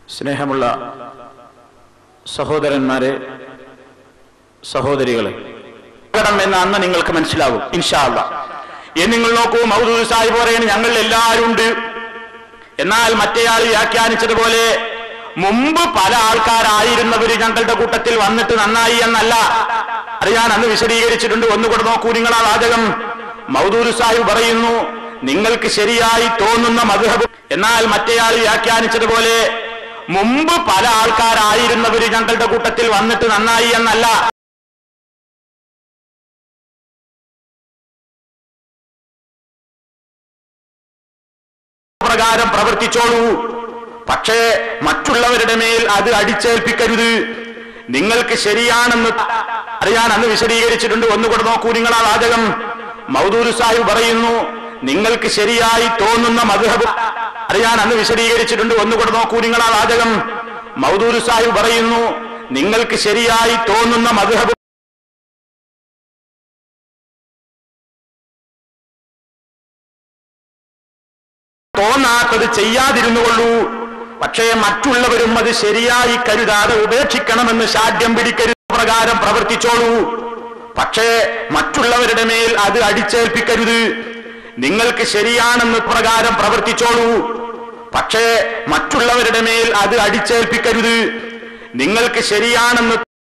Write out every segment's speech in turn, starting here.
സ്നേഹമുള്ള സഹോദരന്മാരെ സഹോദരികളെ അപകടം എന്ന് അന്ന് നിങ്ങൾക്ക് മനസ്സിലാകും ഇൻഷാല്ല എന്ന് നിങ്ങൾ നോക്കൂ മൗദൂദ് സാഹിബ് പറയുന്നത് ഞങ്ങൾ എല്ലാവരും ഉണ്ട് എന്നാൽ മറ്റേയാൾ വ്യാഖ്യാനിച്ചതുപോലെ മുമ്പ് പല ആൾക്കാരായിരുന്നവര് ഞങ്ങളുടെ കൂട്ടത്തിൽ വന്നിട്ട് നന്നായി എന്നല്ല അത് ഞാൻ അന്ന് വിശദീകരിച്ചിട്ടുണ്ട് ഒന്നുകൂടെ നോക്കൂ നിങ്ങൾ ആ വാചകം മൗദൂദ് സാഹിബ് പറയുന്നു നിങ്ങൾക്ക് ശരിയായി തോന്നുന്ന മധുഹബ് എന്നാൽ മറ്റേയാൾ വ്യാഖ്യാനിച്ചതുപോലെ മുമ്പ് പല ആൾക്കാരായിരുന്നവര് ഞങ്ങളുടെ കൂട്ടത്തിൽ വന്നിട്ട് നന്നായി എന്നല്ല പ്രകാരം പ്രവർത്തിച്ചോളൂ പക്ഷേ മറ്റുള്ളവരുടെ മേൽ അത് അടിച്ചേൽപ്പിക്കരുത് നിങ്ങൾക്ക് ശരിയാണെന്ന് അത് ഞാൻ അന്ന് വിശദീകരിച്ചിട്ടുണ്ട് ഒന്നുകൂടെ നോക്കൂ നിങ്ങൾ ആ വാചകം മൗദൂര് സാഹിബ് പറയുന്നു നിങ്ങൾക്ക് ശരിയായി തോന്നുന്ന മധുഹബ് അത് ഞാൻ അന്ന് വിശദീകരിച്ചിട്ടുണ്ട് ഒന്നുകൂടെ നോക്കൂ നിങ്ങൾ ആ വാചകം മൗദൂര് സാഹിബ് പറയുന്നു നിങ്ങൾക്ക് ശരിയായി തോന്നുന്ന മധുഹബ് തോന്നാത്തത് ചെയ്യാതിരുന്നുകൊള്ളൂ പക്ഷേ മറ്റുള്ളവരും അത് ശരിയായി കരുതാതെ ഉപേക്ഷിക്കണമെന്ന് ശാഠ്യം പിടിക്കരുത് പ്രകാരം പ്രവർത്തിച്ചോളൂ പക്ഷേ മറ്റുള്ളവരുടെ മേൽ അത് അടിച്ചേൽപ്പിക്കരുത് നിങ്ങൾക്ക് ശരിയാണെന്ന് പ്രകാരം പ്രവർത്തിച്ചോളൂ പക്ഷേ മറ്റുള്ളവരുടെ മേൽ അത് അടിച്ചേൽപ്പിക്കരുത് നിങ്ങൾക്ക് ശരിയാണെന്ന്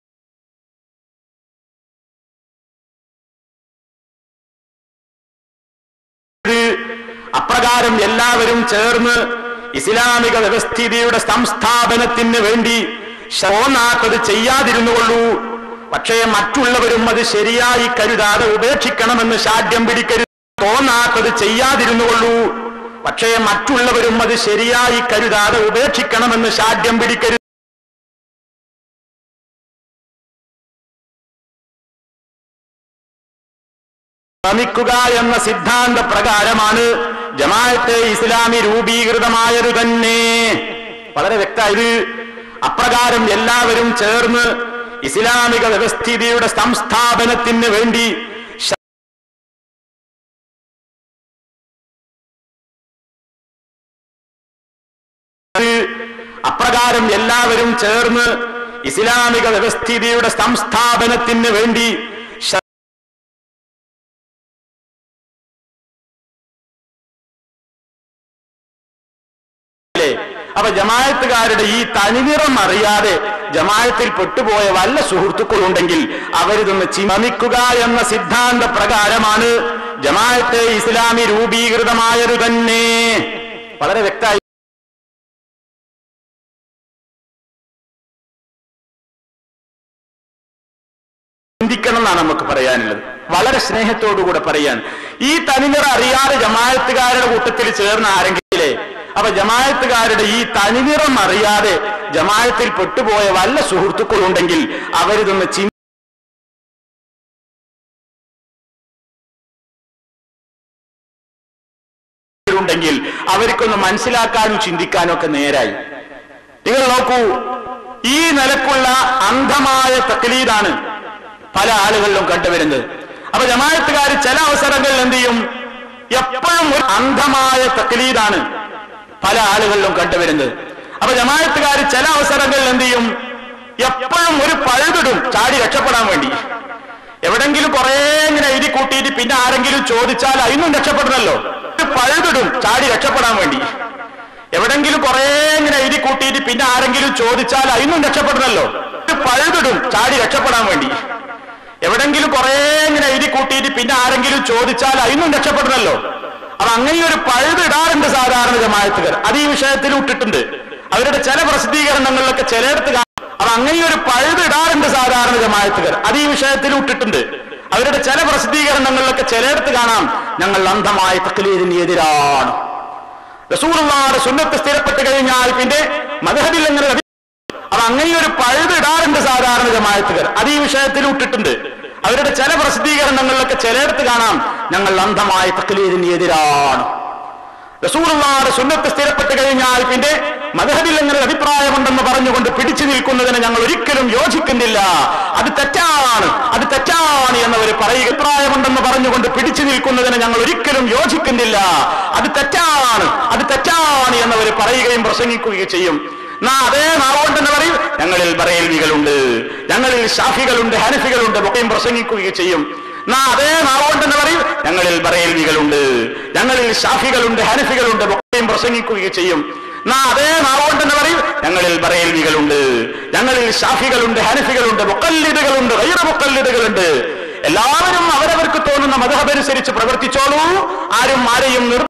അപ്രകാരം എല്ലാവരും ചേർന്ന് ഇസ്ലാമിക വ്യവസ്ഥിതിയുടെ സംസ്ഥാപനത്തിന് വേണ്ടി തോന്നാത്തത് ചെയ്യാതിരുന്നുകൊള്ളൂ പക്ഷേ മറ്റുള്ളവരും അത് ശരിയായി കരുതാതെ ഉപേക്ഷിക്കണമെന്ന് ശാഠ്യം പിടിക്കരുത് തോന്നാത്തത് ചെയ്യാതിരുന്നുകൊള്ളൂ പക്ഷേ മറ്റുള്ളവരും അത് ശരിയായി കരുതാതെ ഉപേക്ഷിക്കണമെന്ന് ശാഠ്യം പിടിക്കരുത് ശ്രമിക്കുക എന്ന സിദ്ധാന്ത പ്രകാരമാണ് ജമാഅത്തെ ഇസ്ലാമി രൂപീകൃതമായത് തന്നെ വളരെ വ്യക്തമായത് അപ്രകാരം എല്ലാവരും ചേർന്ന് ഇസ്ലാമിക വ്യവസ്ഥിതിയുടെ സംസ്ഥാപനത്തിന് വേണ്ടി ശ- അപ്രകാരം എല്ലാവരും ചേർന്ന് ഇസ്ലാമിക വ്യവസ്ഥിതിയുടെ സംസ്ഥാപനത്തിന് വേണ്ടി ശ- അല്ലേ? അപ്പൊ ജമായത്തുകാരുടെ ഈ തനിനിറം അറിയാതെ ജമായത്തിൽ പെട്ടുപോയ വല്ല സുഹൃത്തുക്കളുണ്ടെങ്കിൽ അവരിതൊന്ന് ചിമമിക്കുക എന്ന സിദ്ധാന്ത പ്രകാരമാണ് ജമായത്തെ ഇസ്ലാമി രൂപീകൃതമായത് തന്നെ വളരെ വ്യക്തമായി ചിന്തിക്കണം എന്നാണ് നമുക്ക് പറയാനുള്ളത് വളരെ സ്നേഹത്തോടുകൂടെ പറയാൻ ഈ തനിനിറ അറിയാതെ ജമായത്തുകാരുടെ കൂട്ടത്തിൽ ചേർന്ന ആരെങ്കിലേ അപ്പൊ ജമായത്തുകാരുടെ ഈ തനിനിറം അറിയാതെ ജമായത്തിൽ പെട്ടുപോയ വല്ല സുഹൃത്തുക്കളുണ്ടെങ്കിൽ അവരിതൊന്ന് ചിന്ത ഉണ്ടെങ്കിൽ അവർക്കൊന്ന് മനസ്സിലാക്കാനും ചിന്തിക്കാനും ഒക്കെ നേരായി നിങ്ങൾ നോക്കൂ ഈ നിലക്കുള്ള അന്ധമായ തക്ലീദാണ് പല ആളുകളിലും കണ്ടുവരുന്നത് അപ്പൊ ജമായത്തുകാർ ചില അവസരങ്ങളിൽ എന്ത് ചെയ്യും എപ്പോഴും ഒരു അന്ധമായ തക്ലീദാണ് പല ആളുകളിലും കണ്ടുവരുന്നത് അപ്പൊ ജമായത്തുകാർ ചില അവസരങ്ങളിൽ എന്ത് ചെയ്യും എപ്പോഴും ഒരു പഴുതിടും ചാടി രക്ഷപ്പെടാൻ വേണ്ടി എവിടെങ്കിലും കുറെ ഇങ്ങനെ എഴുതി കൂട്ടിയിട്ട് പിന്നെ ആരെങ്കിലും ചോദിച്ചാൽ അതിനും രക്ഷപ്പെടണല്ലോ ഒരു പഴുതിടും ചാടി രക്ഷപ്പെടാൻ വേണ്ടി എവിടെങ്കിലും കുറെ ഇങ്ങനെ എഴുതി കൂട്ടിയിട്ട് പിന്നെ ആരെങ്കിലും ചോദിച്ചാൽ അതിനും രക്ഷപ്പെടണല്ലോ ഒരു പഴുതിടും ചാടി രക്ഷപ്പെടാൻ വേണ്ടി എവിടെങ്കിലും കുറെ ഇങ്ങനെ എഴുതി കൂട്ടിയിട്ട് പിന്നെ ആരെങ്കിലും ചോദിച്ചാൽ അതിനും രക്ഷപ്പെടണല്ലോ അപ്പൊ അങ്ങനെ ഒരു പഴുതിടാറുണ്ട് സാധാരണ ജമായത്തുകാർ അത് ഈ വിഷയത്തിൽ ഇട്ടിട്ടുണ്ട് അവരുടെ ചില പ്രസിദ്ധീകരണങ്ങളിലൊക്കെ ചിലയിടത്ത് കാണാം അപ്പൊ അങ്ങനെ ഒരു പഴുതിടാറുണ്ട് സാധാരണ ജമായത്തുകാർ അത് ഈ വിഷയത്തിൽ ഇട്ടിട്ടുണ്ട് അവരുടെ ചില പ്രസിദ്ധീകരണങ്ങളിലൊക്കെ ചിലയിടത്ത് കാണാം ഞങ്ങൾ അന്ധമായ തക്ലീദിന് എതിരാണ് റസൂറുള്ളാടെ സുന്നത്ത് സ്ഥിരപ്പെട്ട് കഴിഞ്ഞാൽ പിന്നെ മതഹബിൽ എങ്ങനെ അപ്പൊ അങ്ങനെ ഒരു പഴുതിടാറുണ്ട് സാധാരണ ജമായത്തുകാർ അത് ഈ വിഷയത്തിൽ ഇട്ടിട്ടുണ്ട് അവരുടെ ചില പ്രസിദ്ധീകരണങ്ങളിലൊക്കെ ചിലയിടത്ത് കാണാം ഞങ്ങൾ അന്ധമായ തക്ലീദിന് എതിരാണ് റസൂറുള്ളാടെ സുന്നത്ത് സ്ഥിരപ്പെട്ട് കഴിഞ്ഞാൽ പിന്നെ മതഹബിൽ എങ്ങനെ അഭിപ്രായമുണ്ടെന്ന് പറഞ്ഞുകൊണ്ട് പിടിച്ചു നിൽക്കുന്നതിന് ഞങ്ങൾ ഒരിക്കലും യോജിക്കുന്നില്ല അത് തെറ്റാണ് അത് തെറ്റാണ് എന്നവർ പറയുക അഭിപ്രായമുണ്ടെന്ന് പറഞ്ഞുകൊണ്ട് പിടിച്ചു നിൽക്കുന്നതിന് ഞങ്ങൾ ഒരിക്കലും യോജിക്കുന്നില്ല അത് തെറ്റാണ് അത് തെറ്റാണ് എന്നവർ പറയുകയും പ്രസംഗിക്കുകയും ചെയ്യും നാ അതേ നാവുകൊണ്ട് തന്നെ പറയും ഞങ്ങളിൽ ബറേൽവികളുണ്ട് ഞങ്ങളിൽ ഷാഫികളുണ്ട് ഹനഫികളുണ്ട് ബൊക്കെയും പ്രസംഗിക്കുകയും ചെയ്യും നാ അതേ നാവുകൊണ്ട് തന്നെ പറയും ഞങ്ങളിൽ ബറേൽവികളുണ്ട് ഞങ്ങളിൽ ഷാഫികളുണ്ട് ഹനഫികളുണ്ട് ബൊക്കെയും പ്രസംഗിക്കുകയും ചെയ്യും നാ അതേ നാവുകൊണ്ട് തന്നെ പറയും ഞങ്ങളിൽ ബറേൽവികളുണ്ട് ഞങ്ങളിൽ ഷാഫികളുണ്ട് ഹനഫികളുണ്ട് മുക്കല്ലിദുകളുണ്ട് വൈറ മുക്കല്ലിദുകളുണ്ട് എല്ലാവരും അവരവർക്ക് തോന്നുന്ന മതഹബനുസരിച്ച് പ്രവർത്തിച്ചോളൂ ആരും ആരെയും നിർ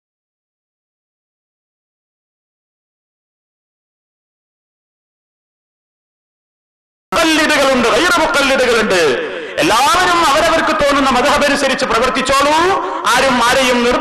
മുക്കല്ലിദുകളുണ്ട് വൈറ മുക്കല്ലിദുകളുണ്ട് എല്ലാവരും അവരവർക്ക് തോന്നുന്ന മതഹബനുസരിച്ച് പ്രവർത്തിച്ചോളൂ ആരും ആരെയും നിർ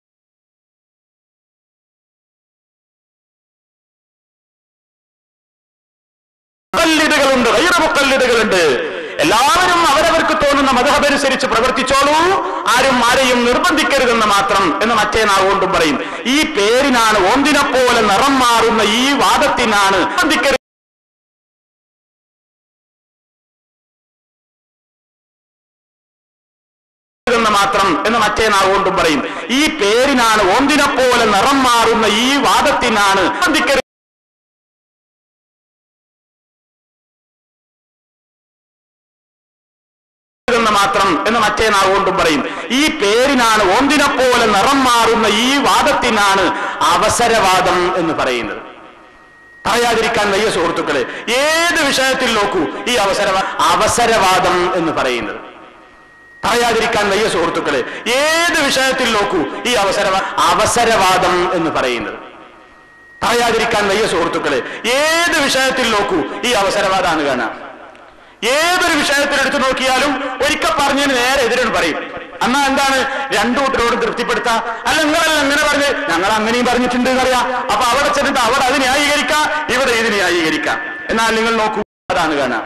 മുക്കല്ലിദുകളുണ്ട് വൈറ മുക്കല്ലിദുകളുണ്ട് എല്ലാവരും അവരവർക്ക് തോന്നുന്ന മതഹബനുസരിച്ച് പ്രവർത്തിച്ചോളൂ ആരും ആരെയും നിർബന്ധിക്കരുതെന്ന് മാത്രം എന്ന് മറ്റേ നാവുകൊണ്ടും പറയും ഈ പേരിനാണ് ഓന്തിനെ പോലെ നിറം മാറുന്ന ഈ വാദത്തിനാണ് നിർബന്ധിക്കരുത് എന്ന് മാത്രം എന്ന് മറ്റേ നാവുകൊണ്ടും പറയും ഈ പേരിനാണ് ഓന്തിനെ പോലെ നിറം മാറുന്ന ഈ വാദത്തിനാണ് നിർബന്ധിക്കരുത് എന്ന് മാത്രം എന്ന് മറ്റേ നാവുകൊണ്ടും പറയും ഈ പേരിനാണ് ഓന്തിനെ പോലെ നിറം മാറുന്ന ഈ വാദത്തിനാണ് അവസരവാദം എന്ന് പറയുന്നത് പറയാതിരിക്കാൻ വയ്യ സുഹൃത്തുക്കളെ ഏത് വിഷയത്തിൽ നോക്കൂ ഈ അവസര അവസരവാദം എന്ന് പറയുന്നത് പറയാതിരിക്കാൻ വയ്യ സുഹൃത്തുക്കളെ ഏത് വിഷയത്തിൽ നോക്കൂ ഈ അവസര അവസരവാദം എന്ന് പറയുന്നത് പറയാതിരിക്കാൻ വയ്യ സുഹൃത്തുക്കളെ ഏത് വിഷയത്തിൽ നോക്കൂ ഈ അവസരവാദമാണ് കാണാം ഏതൊരു വിഷയത്തിൽ എടുത്തു നോക്കിയാലും ഒരിക്കൽ പറഞ്ഞതിന് നേരെ എതിരാണ് പറയും എന്നാ എന്താണ് രണ്ടു കൂട്ടരോട് തൃപ്തിപ്പെടുത്താം അല്ല നിങ്ങളല്ല അങ്ങനെ പറഞ്ഞ് ഞങ്ങൾ അങ്ങനെയും പറഞ്ഞിട്ടുണ്ട് എന്നറിയാം അപ്പൊ അവിടെ ചെന്നിട്ട് അവിടെ അത് ന്യായീകരിക്കാം ഇവിടെ ഇത് ന്യായീകരിക്കാം എന്നാൽ നിങ്ങൾ നോക്കൂ അതാണ് കാണാം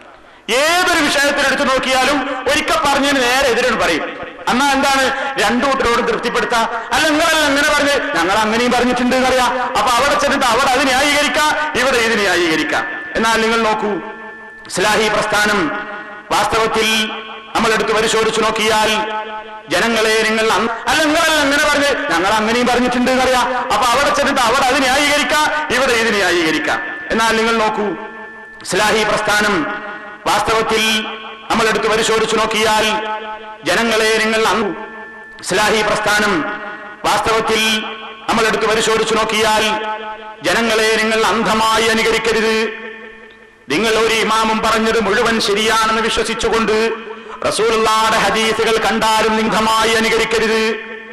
ഏതൊരു വിഷയത്തിൽ എടുത്തു നോക്കിയാലും ഒരിക്കൽ പറഞ്ഞതിന് നേരെ എതിരാണ് പറയും എന്നാ എന്താണ് രണ്ടു കൂട്ടരോട് തൃപ്തിപ്പെടുത്താം അല്ല നിങ്ങളല്ല അങ്ങനെ പറഞ്ഞ് ഞങ്ങൾ അങ്ങനെയും പറഞ്ഞിട്ടുണ്ട് എന്നറിയാം അപ്പൊ അവിടെ ചെന്നിട്ട് അവിടെ അത് ന്യായീകരിക്കാം ഇവിടെ ഇത് ന്യായീകരിക്കാം എന്നാൽ നിങ്ങൾ നോക്കൂ ഇസ്ലാഹി പ്രസ്ഥാനം വാസ്തവത്തിൽ നമ്മൾ എടുത്ത് പരിശോധിച്ചു നോക്കിയാൽ ജനങ്ങളെ നിങ്ങൾ അന്ന് അല്ല നിങ്ങളല്ല അങ്ങനെ പറഞ്ഞ് ഞങ്ങൾ അങ്ങനെയും പറഞ്ഞിട്ടുണ്ട് എന്നറിയാം അപ്പൊ അവിടെ ചെന്നിട്ട് അവിടെ അത് ന്യായീകരിക്കാം ഇവിടെ ഇത് ന്യായീകരിക്കാം എന്നാൽ നിങ്ങൾ നോക്കൂ ഇസ്ലാഹി പ്രസ്ഥാനം വാസ്തവത്തിൽ നമ്മൾ എടുത്ത് പരിശോധിച്ചു നോക്കിയാൽ ജനങ്ങളെ നിങ്ങൾ അന്ന് ഇസ്ലാഹി പ്രസ്ഥാനം വാസ്തവത്തിൽ നമ്മൾ എടുത്ത് പരിശോധിച്ചു നോക്കിയാൽ ജനങ്ങളെ നിങ്ങൾ അന്ധമായി അനുകരിക്കരുത് നിങ്ങൾ ഒരു ഇമാമും പറഞ്ഞത് മുഴുവൻ ശരിയാണെന്ന് വിശ്വസിച്ചുകൊണ്ട് റസൂലുള്ളാടെ ഹദീസുകൾ കണ്ടാലും നിന്ധമായി അനുകരിക്കരുത്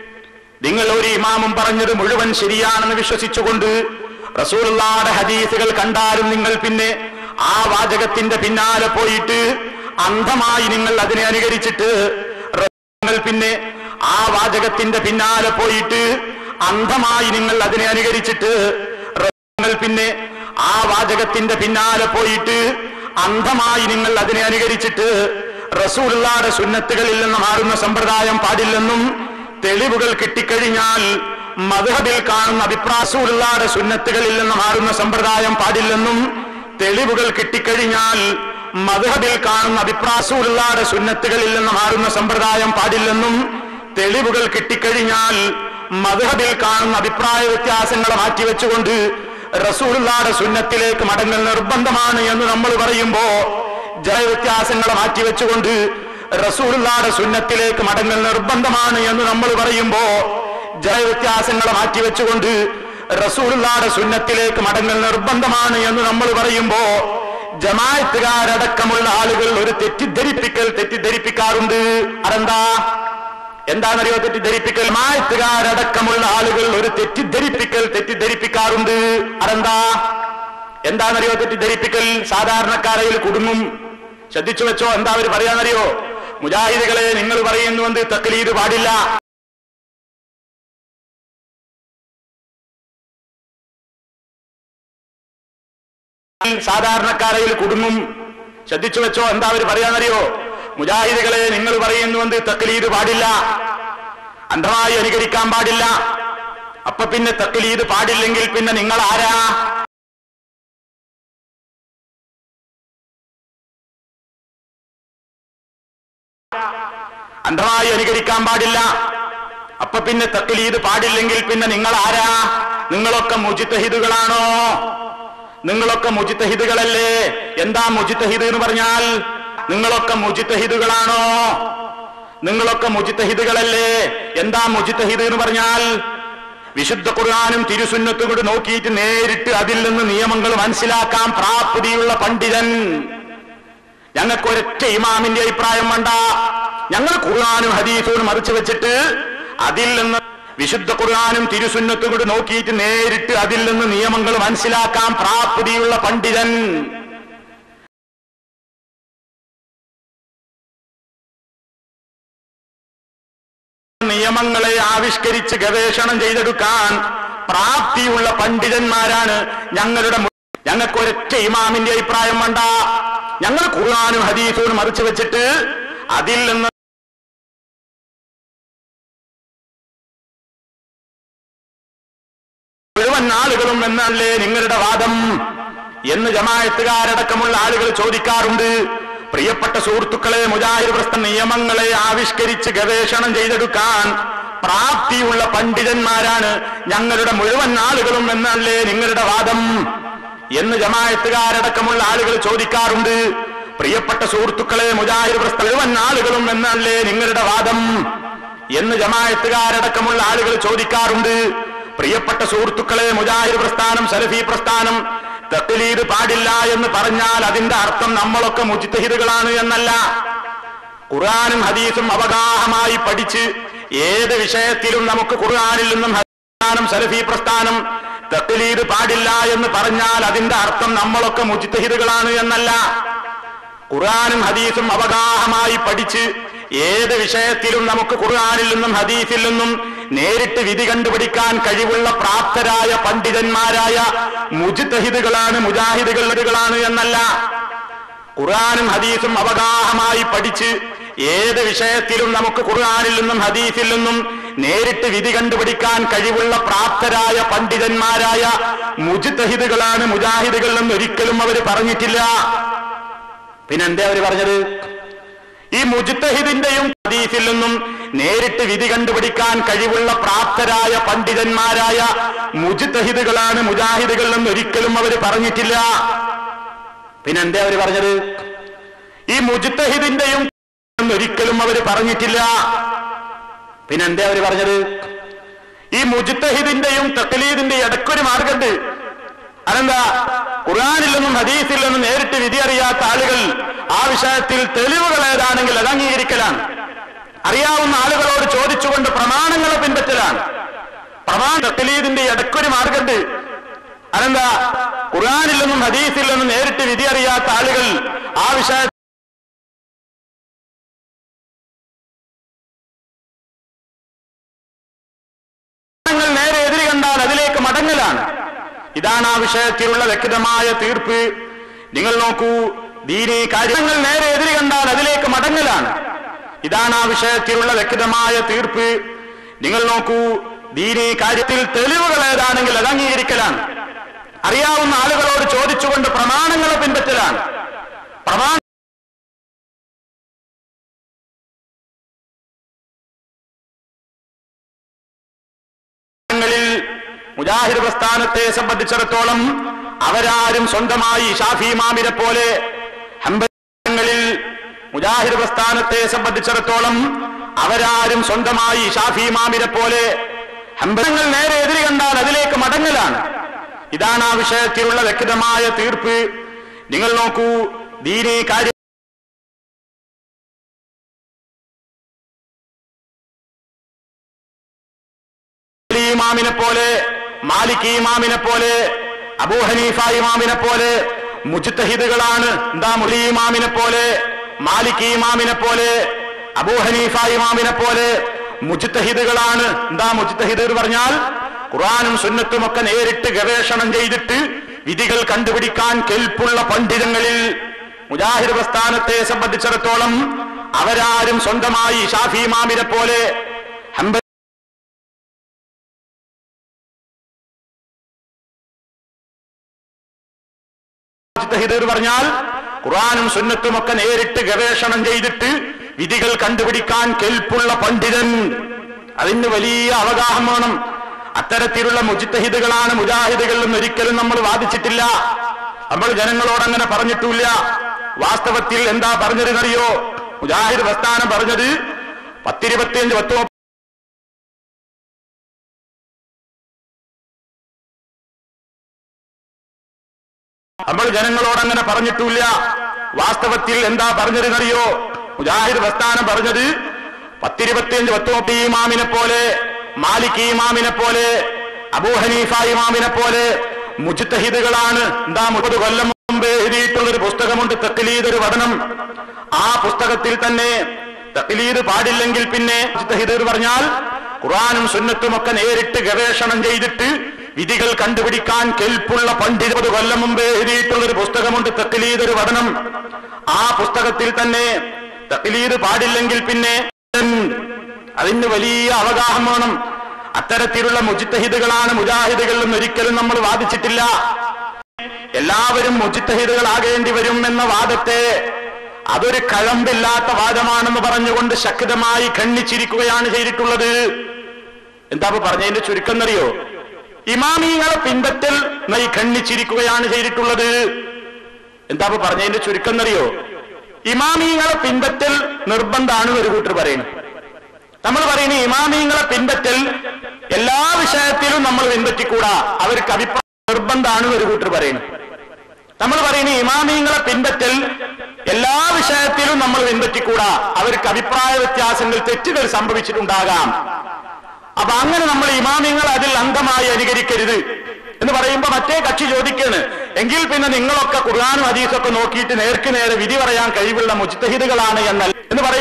നിങ്ങൾ ഒരു ഇമാമും പറഞ്ഞത് മുഴുവൻ ശരിയാണെന്ന് വിശ്വസിച്ചുകൊണ്ട് റസൂലുള്ളാടെ ഹദീസുകൾ കണ്ടാലും നിങ്ങൾ പിന്നെ ആ വാചകത്തിന്റെ പിന്നാലെ പോയിട്ട് അന്ധമായി നിങ്ങൾ അതിനെ അനുകരിച്ചിട്ട് നിങ്ങൾ പിന്നെ ആ വാചകത്തിന്റെ പിന്നാലെ പോയിട്ട് അന്ധമായി നിങ്ങൾ അതിനെ അനുകരിച്ചിട്ട് നിങ്ങൾ പിന്നെ ആ വാചകത്തിന്റെ പിന്നാലെ പോയിട്ട് അന്ധമായി നിങ്ങൾ അതിനെ അനുകരിച്ചിട്ട് റസൂലുള്ളാടെ സുന്നത്തുകളിൽ നിന്ന് മാറുന്ന സമ്പ്രദായം പാടില്ലെന്നും തെളിവുകൾ കിട്ടിക്കഴിഞ്ഞാൽ മധുഹബിൽ കാണുന്ന അഭിപ്രാസൂലുള്ളാടെ സുന്നത്തുകളിൽ നിന്ന് മാറുന്ന സമ്പ്രദായം പാടില്ലെന്നും തെളിവുകൾ കിട്ടിക്കഴിഞ്ഞാൽ മധുഹബിൽ കാണുന്ന അഭിപ്രാസൂലുള്ളാടെ സുന്നത്തുകളിൽ നിന്ന് മാറുന്ന സമ്പ്രദായം പാടില്ലെന്നും തെളിവുകൾ കിട്ടിക്കഴിഞ്ഞാൽ മധുഹബിൽ കാണുന്ന അഭിപ്രായ വ്യത്യാസങ്ങളെ മാറ്റിവെച്ചുകൊണ്ട് റസൂലുള്ളാടെ സുന്നത്തിലേക്ക് മടങ്ങൽ നിർബന്ധമാണ് എന്ന് നമ്മൾ പറയുമ്പോ ജയവ്യത്യാസങ്ങളെ മാറ്റിവെച്ചുകൊണ്ട് റസൂലുള്ളാടെ സുന്നത്തിലേക്ക് മടങ്ങൽ നിർബന്ധമാണ് എന്ന് നമ്മൾ പറയുമ്പോ ജയവ്യത്യാസങ്ങളെ മാറ്റിവെച്ചുകൊണ്ട് റസൂലുള്ളാടെ സുന്നത്തിലേക്ക് മടങ്ങൽ നിർബന്ധമാണ് എന്ന് നമ്മൾ പറയുമ്പോ ജമായത്തുകാരടക്കമുള്ള ആളുകൾ ഒരു തെറ്റിദ്ധരിപ്പിക്കൽ തെറ്റിദ്ധരിപ്പിക്കാറുണ്ട് അതെന്താ എന്താണെന്നറിയോ തെറ്റിദ്ധരിപ്പിക്കൽ മായത്തുകാരടക്കമുള്ള ആളുകൾ ഒരു തെറ്റിദ്ധരിപ്പിക്കൽ തെറ്റിദ്ധരിപ്പിക്കാറുണ്ട് അതെന്താ എന്താണെന്നറിയോ തെറ്റിദ്ധരിപ്പിക്കൽ സാധാരണക്കാരയിൽ കുടുങ്ങും ശ്രദ്ധിച്ചു വെച്ചോ എന്താ അവർ പറയാന്നറിയോ മുജാഹിദുകളെ നിങ്ങൾ പറയുന്നു എന്ത് തക്ലീദ് പാടില്ല സാധാരണക്കാരയിൽ കുടുങ്ങും ശ്രദ്ധിച്ചു വെച്ചോ എന്താ അവർ പറയാന്നറിയോ മുജാഹിദുകളെ നിങ്ങൾ പറയുന്നു എന്ത് തക്ലീദ് പാടില്ല അന്ധമായി അനുകരിക്കാൻ പാടില്ല അപ്പൊ പിന്നെ തക്ലീദ് പാടില്ലെങ്കിൽ പിന്നെ നിങ്ങൾ ആരാ അന്ധമായി അനുകരിക്കാൻ പാടില്ല അപ്പൊ പിന്നെ തക്ലീദ് പാടില്ലെങ്കിൽ പിന്നെ നിങ്ങൾ ആരാ നിങ്ങളൊക്കെ മുജിത്തഹിദുകളാണോ നിങ്ങളൊക്കെ മുജിത്തഹിദുകളല്ലേ എന്താ മുജിത്തഹിദ് എന്ന് പറഞ്ഞാൽ നിങ്ങളൊക്കെ മുജിത്തഹിദുകളാണോ നിങ്ങളൊക്കെ മുജിത്തഹിദുകളല്ലേ എന്താ മുജിത്തഹിദ് എന്ന് പറഞ്ഞാൽ വിശുദ്ധ ഖുർആാനും തിരുസുന്നത്തും കൂടി നോക്കിയിട്ട് നേരിട്ട് അതിൽ നിന്ന് നിയമങ്ങൾ മനസ്സിലാക്കാൻ പ്രാപ്തിയുള്ള പണ്ഡിതൻ ഞങ്ങൾക്ക് ഒരൊറ്റ ഇമാമിന്റെ അഭിപ്രായം വേണ്ട ഞങ്ങൾ ഖുർആാനും ഹദീസും മറിച്ചു വെച്ചിട്ട് അതിൽ നിന്ന് വിശുദ്ധ ഖുർആാനും തിരുസുന്നത്തും കൂടി നോക്കിയിട്ട് നേരിട്ട് അതിൽ നിന്ന് നിയമങ്ങൾ മനസ്സിലാക്കാൻ പ്രാപ്തിയുള്ള പണ്ഡിതൻ നിയമങ്ങളെ ആവിഷ്കരിച്ച് ഗവേഷണം ചെയ്തെടുക്കാൻ പ്രാപ്തിയുള്ള പണ്ഡിതന്മാരാണ് ഞങ്ങളുടെ മു- ഞങ്ങൾക്ക് ഒരൊറ്റ ഇമാമിന്റെ അഭിപ്രായം വേണ്ട ഞങ്ങൾ ഖുർആാനും ഹദീസും മറിച്ചു വെച്ചിട്ട് അതിൽ നിന്ന് മുഴുവൻ ആളുകളും എന്നല്ലേ നിങ്ങളുടെ വാദം എന്ന് ജമായത്തുകാരടക്കമുള്ള ആളുകൾ ചോദിക്കാറുണ്ട് പ്രിയപ്പെട്ട സുഹൃത്തുക്കളെ മുജാഹിദ് പ്രസ്ഥ നിയമങ്ങളെ ആവിഷ്കരിച്ച് ഗവേഷണം ചെയ്തെടുക്കാൻ പ്രാപ്തിയുള്ള പണ്ഡിതന്മാരാണ് ഞങ്ങളുടെ മുഴുവൻ ആളുകളും എന്നല്ലേ നിങ്ങളുടെ വാദം എന്ന് ജമായത്തുകാരടക്കമുള്ള ആളുകൾ ചോദിക്കാറുണ്ട് പ്രിയപ്പെട്ട സുഹൃത്തുക്കളെ മുജാഹിദ് പ്രസ്ഥ മുഴുവൻ ആളുകളും എന്നല്ലേ നിങ്ങളുടെ വാദം എന്ന് ജമായത്തുകാരടക്കമുള്ള ആളുകൾ ചോദിക്കാറുണ്ട് പ്രിയപ്പെട്ട സുഹൃത്തുക്കളെ മുജാഹിദ് പ്രസ്ഥാനം സലഫി പ്രസ്ഥാനം തക്ലീദ് പാടില്ല എന്ന് പറഞ്ഞാൽ അതിന്റെ അർത്ഥം നമ്മളൊക്കെ മുജിത്തഹിദുകളാണ് എന്നല്ല ഖുർആാനും ഹദീസും അവഗാഹമായി പഠിച്ച് ഏത് വിഷയത്തിലും നമുക്ക് ഖുർആാനിൽ നിന്നും ഹദീസാനും സലഫി പ്രസ്ഥാനം തക്ലീദ് പാടില്ല എന്ന് പറഞ്ഞാൽ അതിന്റെ അർത്ഥം നമ്മളൊക്കെ മുജിത്തഹിദുകളാണ് എന്നല്ല ഖുർആാനും ഹദീസും അവഗാഹമായി പഠിച്ച് ഏത് വിഷയത്തിലും നമുക്ക് ഖുർആാനിൽ നിന്നും ഹദീസിൽ നിന്നും നേരിട്ട് വിധി കണ്ടുപിടിക്കാൻ കഴിവുള്ള പ്രാപ്തരായ പണ്ഡിതന്മാരായ മുജിത്തഹിദുകളാണ് മുജാഹിദുകളാണ് എന്നല്ല ഖുർആാനും ഹദീസും അവഗാഹമായി പഠിച്ച് ഏത് വിഷയത്തിലും നമുക്ക് ഖുർആാനിൽ നിന്നും ഹദീസിൽ നിന്നും നേരിട്ട് വിധി കണ്ടുപിടിക്കാൻ കഴിവുള്ള പ്രാപ്തരായ പണ്ഡിതന്മാരായ മുജിത്തഹിദുകളാണ് മുജാഹിദുകൾ എന്ന് ഒരിക്കലും അവർ പറഞ്ഞിട്ടില്ല പിന്നെന്തേ അവര് പറഞ്ഞത് ഈ മുജിത്തഹിദിന്റെയും ഹദീസിൽ നിന്നും നേരിട്ട് വിധി കണ്ടുപിടിക്കാൻ കഴിവുള്ള പ്രാപ്തരായ പണ്ഡിതന്മാരായ മുജിത്തഹിദുകളാണ് മുജാഹിദുകൾ എന്ന് ഒരിക്കലും അവർ പറഞ്ഞിട്ടില്ല പിന്നെന്തേ അവര് പറഞ്ഞത് ഈ മുജിത്തഹിദിന്റെയും ഒരിക്കലും അവർ പറഞ്ഞിട്ടില്ല പിന്നെന്തേ അവര് പറഞ്ഞത് ഈ മുജിത്തഹിദിന്റെയും തക്ലീദിന്റെയും ഇടയ്ക്കൊരു മാർഗമുണ്ട് അതെന്താ ഖുർആാനിൽ നിന്നും ഹദീസിൽ നിന്നും നേരിട്ട് വിധി അറിയാത്ത ആളുകൾ ആ വിഷയത്തിൽ തെളിവുകൾ ഏതാണെങ്കിൽ അത് അംഗീകരിക്കലാണ് അറിയാവുന്ന ആളുകളോട് ചോദിച്ചുകൊണ്ട് പ്രമാണങ്ങളെ പിൻപറ്റലാണ് പ്രമാണ തക്ലീദിന്റെ ഇടയ്ക്കൊരു മാർഗമുണ്ട് അതെന്താ ഖുർആാനിൽ നിന്നും ഹദീസിൽ നിന്നും നേരിട്ട് വിധി അറിയാത്ത ആളുകൾ ആ വിഷയ പ്രമാണങ്ങൾ നേരെ എതിരി കണ്ടാൽ അതിലേക്ക് മടങ്ങലാണ് ഇതാണ് ആ വിഷയത്തിലുള്ള വ്യക്തമായ തീർപ്പ് നിങ്ങൾ നോക്കൂ ദീനീ കാര്യങ്ങൾ നേരെ എതിരി കണ്ടാൽ അതിലേക്ക് മടങ്ങലാണ് ഇതാണ് ആ വിഷയത്തിലുള്ള വ്യക്തമായ തീർപ്പ് നിങ്ങൾ നോക്കൂ ദീനീ കാര്യത്തിൽ തെളിവുകൾ ഏതാണെങ്കിൽ അത് അംഗീകരിക്കലാണ് അറിയാവുന്ന ആളുകളോട് ചോദിച്ചുകൊണ്ട് പ്രമാണങ്ങളെ പിൻപറ്റലാണ് പ്രമാണ ങ്ങളിൽ മുജാഹിദ് പ്രസ്ഥാനത്തെ സംബന്ധിച്ചിടത്തോളം അവരാരും സ്വന്തമായി ഷാഫി മാമിനെ പോലെ ഹംബങ്ങളിൽ മുജാഹിദ് പ്രസ്ഥാനത്തെ സംബന്ധിച്ചിടത്തോളം അവരാരും സ്വന്തമായി ഷാഫി മാമിനെ പോലെ ഹംബങ്ങൾ നേരെ എതിരി കണ്ടാൽ അതിലേക്ക് മടങ്ങലാണ് ഇതാണ് ആ വിഷയത്തിലുള്ള വ്യക്തമായ തീർപ്പ് നിങ്ങൾ നോക്കൂ ദീനീ കാര്യം അലി ഇമാമിനെ പോലെ മാലിക് ഇമാമിനെ പോലെ അബൂ ഹനീഫ ഇമാമിനെ പോലെ മുജ്തഹിദുകളാണ് എന്താ മുലി ഇമാമിനെ പോലെ മാലിക് ഇമാമിനെ പോലെ അബൂ ഹനീഫ ഇമാമിനെ പോലെ മുജ്തഹിദുകളാണ് എന്താ മുജ്തഹിദ് എന്ന് പറഞ്ഞാൽ ഖുർആാനും സുന്നത്തും ഒക്കെ നേരിട്ട് ഗവേഷണം ചെയ്തിട്ട് വിധികൾ കണ്ടുപിടിക്കാൻ കെൽപ്പുള്ള പണ്ഡിതങ്ങളിൽ മുജാഹിദ് പ്രസ്ഥാനത്തെ സംബന്ധിച്ചിടത്തോളം അവരാരും സ്വന്തമായി ഷാഫി ഇമാമിനെ പോലെ ഹംബ മുജ്തഹിദ് എന്ന് പറഞ്ഞാൽ ഖുർആാനും സുന്നത്തും ഒക്കെ നേരിട്ട് ഗവേഷണം ചെയ്തിട്ട് വിധികൾ കണ്ടുപിടിക്കാൻ കെൽപ്പുള്ള പണ്ഡിതൻ അതിന് വലിയ അവഗാഹം വേണം അത്തരത്തിലുള്ള മുജിത്തഹിദുകളാണ് മുജാഹിദുകൾ എന്ന് ഒരിക്കലും നമ്മൾ വാദിച്ചിട്ടില്ല നമ്മൾ ജനങ്ങളോട് അങ്ങനെ പറഞ്ഞിട്ടില്ല വാസ്തവത്തിൽ എന്താ പറഞ്ഞതെന്നറിയോ മുജാഹിദ് പ്രസ്ഥാനം പറഞ്ഞത് പത്തിരുപത്തിയഞ്ച് പത്ത് മുപ്പത് നമ്മൾ ജനങ്ങളോട് അങ്ങനെ പറഞ്ഞിട്ടില്ല വാസ്തവത്തിൽ എന്താ പറഞ്ഞതെന്നറിയോ മുജാഹിദ് പ്രസ്ഥാനം പറഞ്ഞത് പത്തിരുപത്തിയഞ്ച് പത്ത് മുപ്പത് ഇമാമിനെ പോലെ മാലിക് ഇമാമിനെ പോലെ അബൂ ഹനീഫ ഇമാമിനെ പോലെ മുജിത്തഹിദുകളാണ് എന്താ മുപ്പത് കൊല്ലം മുമ്പ് എഴുതിയിട്ടുള്ള ഒരു പുസ്തകമുണ്ട് തക്ലീദ് ഒരു പഠനം ആ പുസ്തകത്തിൽ തന്നെ തക്ലീദ് പാടില്ലെങ്കിൽ പിന്നെ മുജിത്തഹിദ് എന്ന് പറഞ്ഞാൽ ഖുറാനും സുന്നത്തും ഒക്കെ നേരിട്ട് ഗവേഷണം ചെയ്തിട്ട് വിധികൾ കണ്ടുപിടിക്കാൻ കെൽപ്പുള്ള പണ്ഡിതപത് കൊല്ലം മുമ്പ് എഴുതിയിട്ടുള്ള ഒരു പുസ്തകമുണ്ട് തക്ലീദ് ഒരു പഠനം ആ പുസ്തകത്തിൽ തന്നെ തക്ലീദ് പാടില്ലെങ്കിൽ പിന്നെ അതിന് വലിയ അവഗാഹം വേണം അത്തരത്തിലുള്ള മുജിത്തഹിദുകളാണ് മുജാഹിദുകൾ എന്ന് ഒരിക്കലും നമ്മൾ വാദിച്ചിട്ടില്ല എല്ലാവരും മുജിത്തഹിദുകളാകേണ്ടി വരും എന്ന വാദത്തെ അതൊരു കഴമ്പില്ലാത്ത വാദമാണെന്ന് പറഞ്ഞുകൊണ്ട് ശക്തമായി ഖണ്ഡിച്ചിരിക്കുകയാണ് ചെയ്തിട്ടുള്ളത് എന്താ ഇപ്പൊ പറഞ്ഞതിന്റെ ചുരുക്കം എന്നറിയോ ഇമാമിങ്ങളെ പിൻപറ്റൽ നൈ ഖണ്ഡിച്ചിരിക്കുകയാണ് ചെയ്തിട്ടുള്ളത് എന്താ ഇപ്പൊ പറഞ്ഞതിന്റെ ചുരുക്കം എന്നറിയോ ഇമാമിങ്ങളെ പിൻപറ്റൽ നിർബന്ധമാണ് ഒരു കൂട്ടർ പറയുന്നത് നമ്മൾ പറയുന്ന ഇമാമിങ്ങളെ പിൻപറ്റൽ എല്ലാ വിഷയത്തിലും നമ്മൾ പിൻപറ്റിക്കൂടാ അവർക്ക് അഭിപ്രായം നിർബന്ധമാണ് ഒരു കൂട്ടർ പറയുന്നത് നമ്മൾ പറയുന്ന ഇമാമിങ്ങളെ പിൻപറ്റൽ എല്ലാ വിഷയത്തിലും നമ്മൾ പിൻപറ്റിക്കൂടാ അവർക്ക് അഭിപ്രായ വ്യത്യാസങ്ങൾ തെറ്റുകൾ സംഭവിച്ചിട്ടുണ്ടാകാം അപ്പൊ അങ്ങനെ നമ്മൾ ഇമാമിങ്ങൾ അതിൽ അന്ധമായി അനുകരിക്കരുത് എന്ന് പറയുമ്പോ മറ്റേ കക്ഷി ചോദിക്കാണ് എങ്കിൽ പിന്നെ നിങ്ങളൊക്കെ ഖുർആാനും ഹദീസൊക്കെ നോക്കിയിട്ട് നേർക്ക് നേരെ വിധി പറയാൻ കഴിവുള്ള മുജ്തഹിദുകളാണ് എന്നല്ല എന്ന് പറയും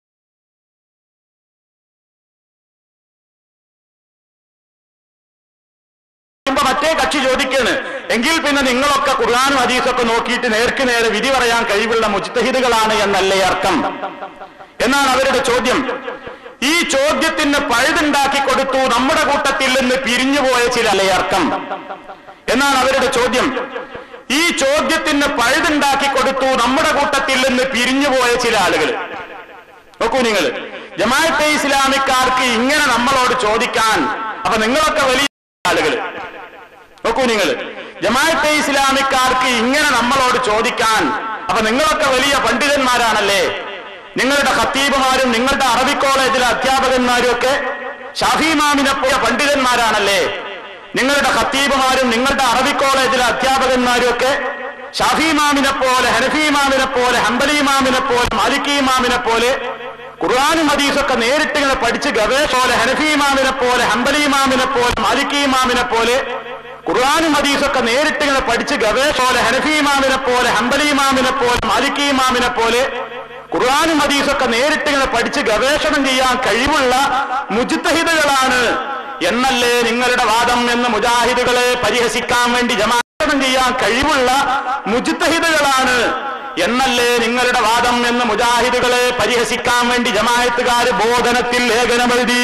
പറയുമ്പോ മറ്റേ കക്ഷി ചോദിക്കാണ് എങ്കിൽ പിന്നെ നിങ്ങളൊക്കെ ഖുർആാനും ഹദീസൊക്കെ നോക്കിയിട്ട് നേർക്ക് നേരെ വിധി പറയാൻ കഴിവുള്ള മുജ്തഹിദുകളാണ് എന്നല്ലേ അർത്ഥം എന്നാണ് അവരുടെ ചോദ്യം ഈ ചോദ്യത്തിന് പഴുതുണ്ടാക്കി കൊടുത്തു നമ്മുടെ കൂട്ടത്തിൽ നിന്ന് പിരിഞ്ഞുപോയ ചില അല്ലേ അർത്ഥം എന്നാണ് അവരുടെ ചോദ്യം ഈ ചോദ്യത്തിന് പഴുതുണ്ടാക്കി കൊടുത്തു നമ്മുടെ കൂട്ടത്തിൽ നിന്ന് പിരിഞ്ഞുപോയ ചില ആളുകൾ നോക്കൂ നിങ്ങൾ ജമാഅത്തെ ഇസ്ലാമിക്കാർക്ക് ഇങ്ങനെ നമ്മളോട് ചോദിക്കാൻ അപ്പൊ നിങ്ങളൊക്കെ വലിയ ആളുകൾ നോക്കൂ നിങ്ങൾ ജമാഅത്തെ ഇസ്ലാമിക്കാർക്ക് ഇങ്ങനെ നമ്മളോട് ചോദിക്കാൻ അപ്പൊ നിങ്ങളൊക്കെ വലിയ പണ്ഡിതന്മാരാണല്ലേ നിങ്ങളുടെ ഖത്തീബുമാരും നിങ്ങളുടെ അറബി കോളേജിലെ അധ്യാപകന്മാരും ഒക്കെ ഷാഫിമാമിനെ പോലെ പണ്ഡിതന്മാരാണല്ലേ നിങ്ങളുടെ ഖത്തീബുമാരും നിങ്ങളുടെ അറബി കോളേജിലെ അധ്യാപകന്മാരും ഒക്കെ ഷാഫിമാമിനെ പോലെ ഹനഫിമാമിനെ പോലെ ഹംബലിമാമിനെ പോലെ മാലിക്കിമാമിനെ പോലെ ഖുർആാനും ഹദീസൊക്കെ നേരിട്ട് ഇങ്ങനെ പഠിച്ച് ഗവേഷ പോലെ ഹനഫിമാമിനെ പോലെ ഹംബലിമാമിനെ പോലെ മാലിക്കിമാമിനെ പോലെ ഖുർആാനും ഹദീസൊക്കെ നേരിട്ട് ഇങ്ങനെ പഠിച്ച് ഗവേഷ പോലെ ഹനഫിമാമിനെ പോലെ ഹംബലിമാമിനെ പോലെ മാലിക്കിമാമിനെ പോലെ ഖുർആാനും ഹദീസൊക്കെ നേരിട്ട് ഇങ്ങനെ പഠിച്ച് ഗവേഷണം ചെയ്യാൻ കഴിവുള്ള മുജിത്തഹിദുകളാണ് എന്നല്ലേ നിങ്ങളുടെ വാദം എന്ന് മുജാഹിദുകളെ പരിഹസിക്കാൻ വേണ്ടി ജമാനം ചെയ്യാൻ കഴിവുള്ള മുജിത്തഹിദുകളാണ് എന്നല്ലേ നിങ്ങളുടെ വാദം എന്ന് മുജാഹിദുകളെ പരിഹസിക്കാൻ വേണ്ടി ജമായത്തുകാര് ബോധനത്തിൽ ലേഖനമെഴുതി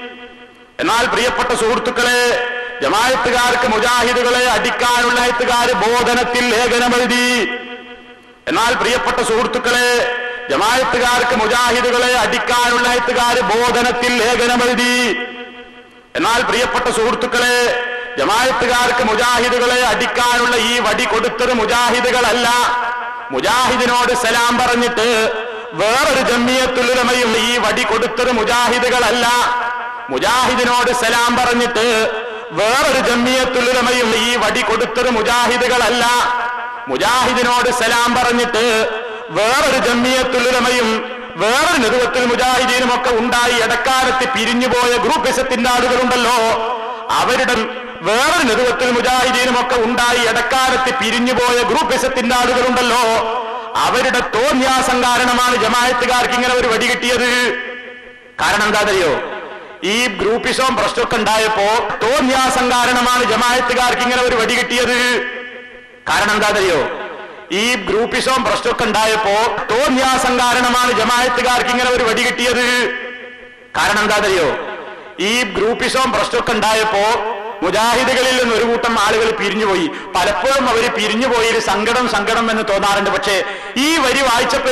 എന്നാൽ പ്രിയപ്പെട്ട സുഹൃത്തുക്കളെ ജമായത്തുകാർക്ക് മുജാഹിദുകളെ അടിക്കാനുള്ള എത്തുകാര് ബോധനത്തിൽ ലേഖനമെഴുതി എന്നാൽ പ്രിയപ്പെട്ട സുഹൃത്തുക്കളെ ജമായത്തുകാർക്ക് മുജാഹിദുകളെ അടിക്കാനുള്ള എത്തുകാര് ബോധനത്തിൽ ലേഖനമെഴുതി എന്നാൽ പ്രിയപ്പെട്ട സുഹൃത്തുക്കളെ ജമായത്തുകാർക്ക് മുജാഹിദുകളെ അടിക്കാനുള്ള ഈ വടി കൊടുത്തത് മുജാഹിദുകളല്ല മുജാഹിദിനോട് സലാം പറഞ്ഞിട്ട് വേറൊരു ജമ്മിയത്തുലുലമയും ഈ വടി കൊടുത്തത് മുജാഹിദുകളല്ല മുജാഹിദിനോട് സലാം പറഞ്ഞിട്ട് വേറൊരു ജമ്മിയത്തുലുലമയും ഈ വടി കൊടുത്തത് മുജാഹിദുകളല്ല മുജാഹിദിനോട് സലാം പറഞ്ഞിട്ട് വേറൊരു ജമ്മിയത്തുലുലമയും വേറൊരു നേതൃത്വത്തിൽ മുജാഹിദീനും ഒക്കെ ഉണ്ടായി ഇടക്കാലത്ത് പിരിഞ്ഞുപോയ ഗ്രൂപ്പിസത്തിന്റെ ആളുകളുണ്ടല്ലോ അവരുടെ വേറൊരു നേതൃത്വത്തിൽ മുജാഹിദീനും ഒക്കെ ഉണ്ടായി ഇടക്കാലത്ത് പിരിഞ്ഞുപോയ ഗ്രൂപ്പിസത്തിന്റെ ആളുകളുണ്ടല്ലോ അവരുടെ തോന്യാസം കാരണമാണ് ജമായത്തുകാർക്ക് ഇങ്ങനെ ഒരു വടി കിട്ടിയത് കാരണം എന്താ അറിയോ ഈ ഗ്രൂപ്പിസവും പ്രശ്നമൊക്കെ ഉണ്ടായപ്പോ തോന്യാസം കാരണമാണ് ജമായത്തുകാർക്ക് ഇങ്ങനെ ഒരു വടി കിട്ടിയത് കാരണം എന്താ അറിയോ ഈ ഗ്രൂപ്പിസവും പ്രശ്നമൊക്കെ ഉണ്ടായപ്പോ തോന്യാസം കാരണമാണ് ജമായത്തുകാർക്ക് ഇങ്ങനെ ഒരു വടി കിട്ടിയത് കാരണം എന്താ അറിയോ ഈ ഗ്രൂപ്പിസവും പ്രശ്നമൊക്കെ ഉണ്ടായപ്പോ മുജാഹിദുകളിൽ നിന്ന് ഒരു കൂട്ടം ആളുകൾ പിരിഞ്ഞുപോയി പലപ്പോഴും അവർ പിരിഞ്ഞുപോയി ഒരു സങ്കടം സങ്കടം എന്ന് തോന്നാറുണ്ട് പക്ഷേ ഈ വരി വായിച്ചപ്പോ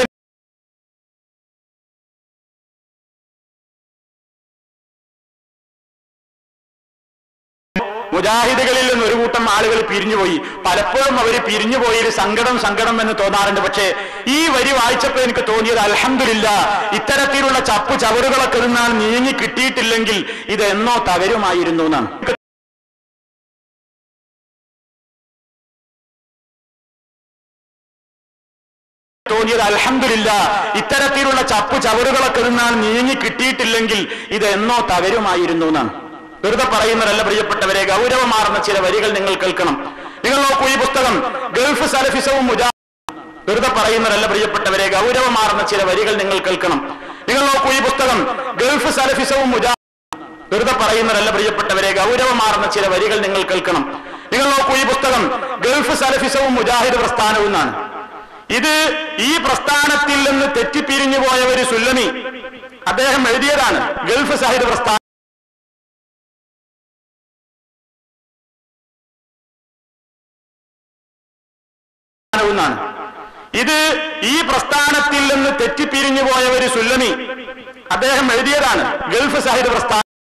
മുജാഹിദുകളിൽ നിന്ന് ഒരു കൂട്ടം ആളുകൾ പിരിഞ്ഞുപോയി പലപ്പോഴും അവർ പിരിഞ്ഞുപോയി സങ്കടം സങ്കടം എന്ന് തോന്നാറുണ്ട് പക്ഷേ ഈ വരി വായിച്ചപ്പോൾ എനിക്ക് തോന്നിയത് അലഹമില്ല ഇത്തരത്തിലുള്ള ചപ്പു ചവറുകളൊക്കെ നിന്നാൽ നീങ്ങി കിട്ടിയിട്ടില്ലെങ്കിൽ ഇത് എന്നോ തകരുമായിരുന്നു എന്നാണ് തോന്നിയത് അലഹമില്ല ഇത്തരത്തിലുള്ള ചപ്പു ചവറുകളൊക്കെ നിന്നാൽ നീങ്ങി കിട്ടിയിട്ടില്ലെങ്കിൽ ഇത് എന്നോ തകരുമായിരുന്നു എന്നാണ് വെറുതെ പറയുന്നതല്ല പ്രിയപ്പെട്ടവരെ ഗൗരവമാർന്ന ചില വരികൾ നിങ്ങൾ കേൾക്കണം നിങ്ങൾ നോക്കൂ ഈ പുസ്തകം ഗൾഫ് സലഫിസവും മുജാ വെറുതെ പറയുന്നതല്ല പ്രിയപ്പെട്ടവരെ ഗൗരവമാർന്ന ചില വരികൾ നിങ്ങൾ കേൾക്കണം നിങ്ങൾ നോക്കൂ ഈ പുസ്തകം ഗൾഫ് സലഫിസവും മുജാ വെറുതെ പറയുന്നതല്ല പ്രിയപ്പെട്ടവരെ ഗൗരവമാർന്ന ചില വരികൾ നിങ്ങൾ കേൾക്കണം നിങ്ങൾ നോക്കൂ ഈ പുസ്തകം ഗൾഫ് സലഫിസവും മുജാഹിദ് പ്രസ്ഥാനവും എന്നാണ് ഇത് ഈ പ്രസ്ഥാനത്തിൽ നിന്ന് തെറ്റിപ്പിരിഞ്ഞു പോയ ഒരു സുല്ലമി അദ്ദേഹം എഴുതിയതാണ് ഗൾഫ് സാഹിദ് പ്രസ്ഥാനം എന്നാണ് ഇത് ഈ പ്രസ്ഥാനത്തിൽ നിന്ന് തെറ്റിപ്പിരിഞ്ഞു പോയ ഒരു സുല്ലമി അദ്ദേഹം എഴുതിയതാണ് ഗൾഫ് സാഹിദ് പ്രസ്ഥാനം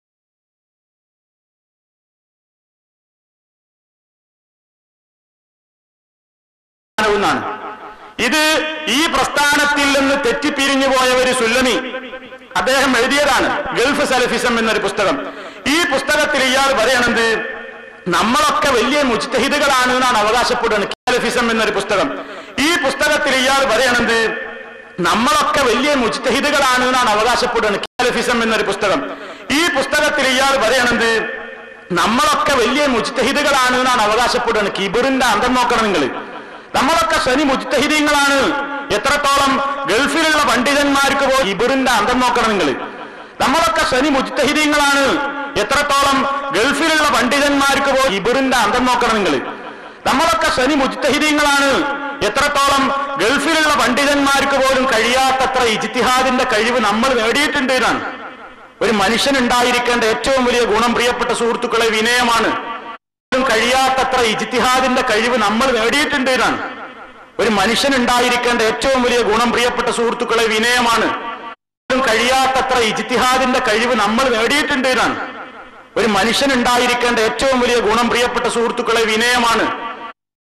എന്നാണ് ഇത് ഈ പ്രസ്ഥാനത്തിൽ നിന്ന് തെറ്റിപ്പിരിഞ്ഞു പോയ ഒരു സുല്ലമി അദ്ദേഹം എഴുതിയതാണ് ഗൾഫ് സലഫിസം എന്നൊരു പുസ്തകം ഈ പുസ്തകത്തിൽ ഇയാൾ പറയണത് നമ്മളൊക്കെ വലിയ മുജ്തഹിദുകളാണ് എന്നാണ് അവകാശപ്പെടുന്നത് സലഫിസം എന്നൊരു പുസ്തകം ഈ പുസ്തകത്തിൽ ഇയാൾ പറയണത് നമ്മളൊക്കെ വലിയ മുജ്തഹിദുകളാണ് എന്നാണ് അവകാശപ്പെടുന്നത് സലഫിസം എന്നൊരു പുസ്തകം ഈ പുസ്തകത്തിൽ ഇയാൾ പറയണത് നമ്മളൊക്കെ വലിയ മുജ്തഹിദുകളാണ് എന്നാണ് അവകാശപ്പെടുന്നത് കിബിറിന്റെ അന്തം നോക്കണം നിങ്ങൾ നമ്മളൊക്കെ ശനി മുജ്തഹിദീങ്ങളാണ് എത്രത്തോളം ഗൾഫിലുള്ള പണ്ഡിതന്മാർക്ക് പോയി ഇബിറിന്റെ അന്തം നോക്കണം നിങ്ങൾ നമ്മളൊക്കെ ശനി മുജ്തഹിദീങ്ങളാണ് എത്രത്തോളം ഗൾഫിലുള്ള പണ്ഡിതന്മാർക്ക് പോയി ഇബിറിന്റെ അന്തം നോക്കണം നിങ്ങൾ നമ്മളൊക്കെ ശനി മുജ്തഹിദീങ്ങളാണ് എത്രത്തോളം ഗൾഫിലുള്ള പണ്ഡിതന്മാർക്ക് പോലും കഴിയാത്തത്ര ഇജിത്തിഹാദിന്റെ കഴിവ് നമ്മൾ നേടിയിട്ടുണ്ട് എന്നാണ് ഒരു മനുഷ്യനുണ്ടായിരിക്കേണ്ട ഏറ്റവും വലിയ ഗുണം പ്രിയപ്പെട്ട സുഹൃത്തുക്കളെ വിനയമാണ് പോലും കഴിയാത്തത്ര ഇജിത്തിഹാദിന്റെ കഴിവ് നമ്മൾ നേടിയിട്ടുണ്ട് എന്നാണ് ഒരു മനുഷ്യനുണ്ടായിരിക്കേണ്ട ഏറ്റവും വലിയ ഗുണം പ്രിയപ്പെട്ട സുഹൃത്തുക്കളെ വിനയമാണ് പോലും കഴിയാത്തത്ര ഇജിത്തിഹാദിന്റെ കഴിവ് നമ്മൾ നേടിയിട്ടുണ്ട് എന്നാണ് ഒരു മനുഷ്യനുണ്ടായിരിക്കേണ്ട ഏറ്റവും വലിയ ഗുണം പ്രിയപ്പെട്ട സുഹൃത്തുക്കളെ വിനയമാണ്